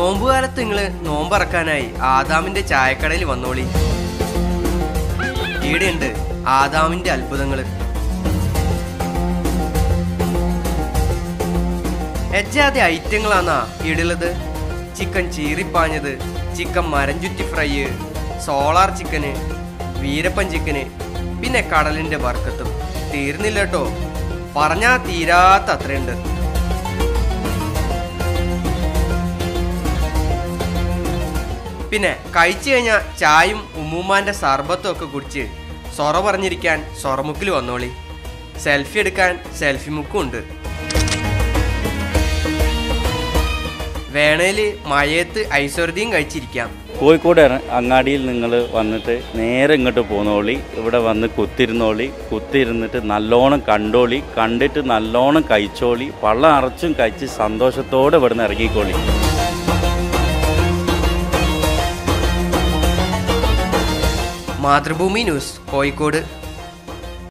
നോമ്പ് കാലത്ത് നിങ്ങള് നോമ്പറക്കാനായി ആദാമിന്റെ ചായക്കടയിൽ വന്നോളി ഈടെയുണ്ട് ആദാമിന്റെ അത്ഭുതങ്ങള് എജ്ജാതി ഐറ്റങ്ങളാന്നാ ഈടുള്ളത് ചിക്കൻ ചീറിപ്പാഞ്ഞത് ചിക്കൻ മരം ചുറ്റി ഫ്രൈ സോളാർ ചിക്കന് വീരപ്പൻ ചിക്കന് പിന്നെ കടലിന്റെ ബർക്കത്തും തീർന്നില്ല കേട്ടോ പറഞ്ഞാ തീരാത്ത അത്രയുണ്ട് പിന്നെ കഴിച്ചു കഴിഞ്ഞാൽ ചായയും ഉമ്മൂമാന്റെ സർബത്തും ഒക്കെ കുടിച്ച് സൊറ പറഞ്ഞിരിക്കാൻ സൊറമുക്കിൽ വന്നോളി സെൽഫി എടുക്കാൻ സെൽഫി മുക്കും ഉണ്ട് വേണേല് മഴയത്ത് ഐശ്വര്യതയും കഴിച്ചിരിക്കാം കോഴിക്കോട് ഇറ- അങ്ങാടിയിൽ നിങ്ങൾ വന്നിട്ട് നേരെ ഇങ്ങോട്ട് പോന്നോളി ഇവിടെ വന്ന് കുത്തിരുന്നോളി കുത്തിരുന്നിട്ട് നല്ലോണം കണ്ടോളി കണ്ടിട്ട് നല്ലോണം കഴിച്ചോളി പള്ള അറച്ചും കഴിച്ച് സന്തോഷത്തോടെ ഇവിടുന്ന് ഇറങ്ങിക്കോളി മാതൃഭൂമി ന്യൂസ് കോഴിക്കോട്